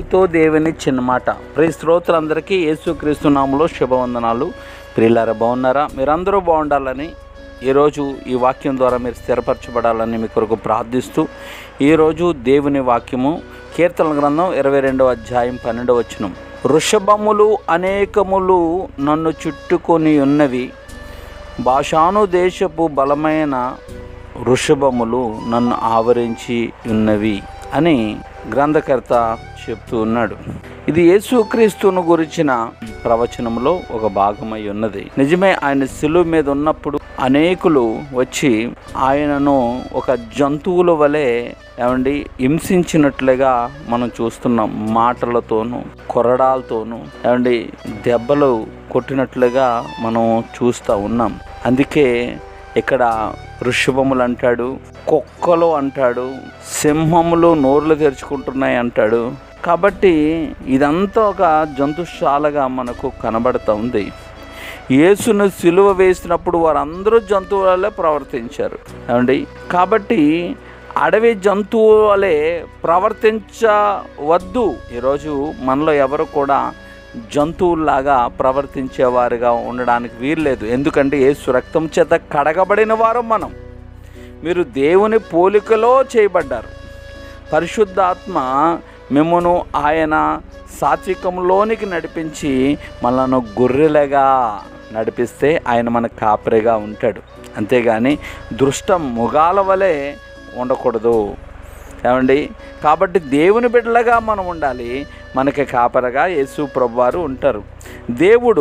మీతో దేవుని చిన్న మాట ప్రియ శ్రోతలందరికీ యేసుక్రీస్తు నామములో శుభవందనాలు ప్రియులారా బాగున్నారా మీరందరూ బాగుండాలని ఈరోజు ఈ వాక్యం ద్వారా మీరు స్థిరపరచబడాలని మీ కొరకు ప్రార్థిస్తూ ఈరోజు దేవుని వాక్యము కీర్తన గ్రంథం ఇరవై రెండవ అధ్యాయం పన్నెండవ వచనం వృషభములు అనేకములు నన్ను చుట్టుకొని ఉన్నవి భాషాను దేశపు బలమైన వృషభములు నన్ను ఆవరించి ఉన్నవి అని గ్రంథకర్త చెప్తూ ఉన్నాడు ఇది యేసుక్రీస్తును గురించిన ప్రవచనంలో ఒక భాగమై ఉన్నది నిజమే ఆయన శిలువ మీద ఉన్నప్పుడు అనేకులు వచ్చి ఆయనను ఒక జంతువుల వలె ఏమండి హింసించినట్లుగా మనం చూస్తున్నాం మాటలతోనూ కొరడాలతోనూ ఏమండి దెబ్బలు కొట్టినట్లుగా మనం చూస్తూ ఉన్నాం అందుకే ఇక్కడ వృషభములు అంటాడు కుక్కలు అంటాడు సింహములు నోర్లు తెరుచుకుంటున్నాయి అంటాడు కాబట్టి ఇదంతా ఒక జంతుశాలగా మనకు కనబడుతూ ఉంది యేసును సిలువ వేసినప్పుడు వారందరూ జంతువులే ప్రవర్తించారు ఏమండి కాబట్టి అడవి జంతువులే ప్రవర్తించవద్దు ఈరోజు మనలో ఎవరు కూడా జంతువుల్లాగా ప్రవర్తించేవారుగా ఉండడానికి వీల్లేదు ఎందుకంటే యేసు రక్తం చేత కడగబడిన వారు మనం మీరు దేవుని పోలికలో చేయబడ్డారు పరిశుద్ధాత్మ మిమ్మను ఆయన సాత్వికంలోనికి నడిపించి మనను గొర్రెలుగా నడిపిస్తే ఆయన మన కాపరిగా ఉంటాడు అంతేగాని దృష్టం ముగాల వలె ఉండకూడదు ఏమండి కాబట్టి దేవుని బిడ్డలుగా మనం ఉండాలి మనకి కాపరగా యేసు ప్రభువారు ఉంటారు దేవుడు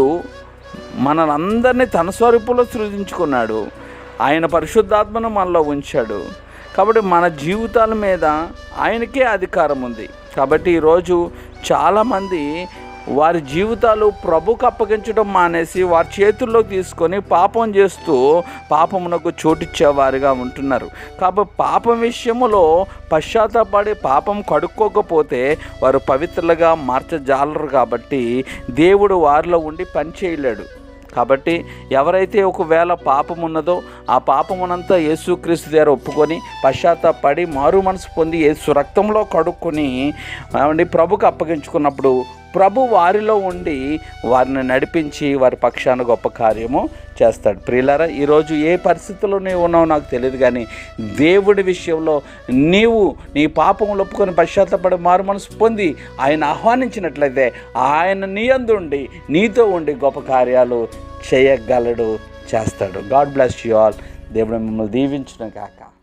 మనలందరినీ తన స్వరూపులో సృజించుకున్నాడు ఆయన పరిశుద్ధాత్మను మనలో ఉంచాడు కాబట్టి మన జీవితాల మీద ఆయనకే అధికారం ఉంది కాబట్టి ఈరోజు చాలామంది వారి జీవితాలు ప్రభుకు అప్పగించడం మానేసి వారి చేతుల్లో తీసుకొని పాపం చేస్తూ పాపమునకు చోటిచ్చేవారుగా ఉంటున్నారు కాబట్టి పాపం విషయములో పశ్చాత్తాపడి పాపం కడుక్కోకపోతే వారు పవిత్రులుగా మార్చజాలరు కాబట్టి దేవుడు వారిలో ఉండి పని చేయలేడు కాబట్టి ఎవరైతే ఒకవేళ పాపం ఉన్నదో ఆ పాపమునంతా యేసుక్రీస్తు దగ్గర ఒప్పుకొని పశ్చాత్తాపడి మారు మనసు పొంది యేసు రక్తంలో కడుక్కొని ఏమండి ప్రభుకు అప్పగించుకున్నప్పుడు ప్రభు వారిలో ఉండి వారిని నడిపించి వారి పక్షాన గొప్ప కార్యము చేస్తాడు ప్రియులారా ఈరోజు ఏ పరిస్థితుల్లో నీవు ఉన్నావో నాకు తెలియదు కానీ దేవుడి విషయంలో నీవు నీ పాపం ఒప్పుకొని పశ్చాత్తపడి మారు మనసు పొంది ఆయన ఆహ్వానించినట్లయితే ఆయన నీ ఉండి నీతో ఉండి గొప్ప కార్యాలు చేయగలడు చేస్తాడు గాడ్ బ్లెస్ యు ఆల్ దేవుడు మిమ్మల్ని దీవించిన కాక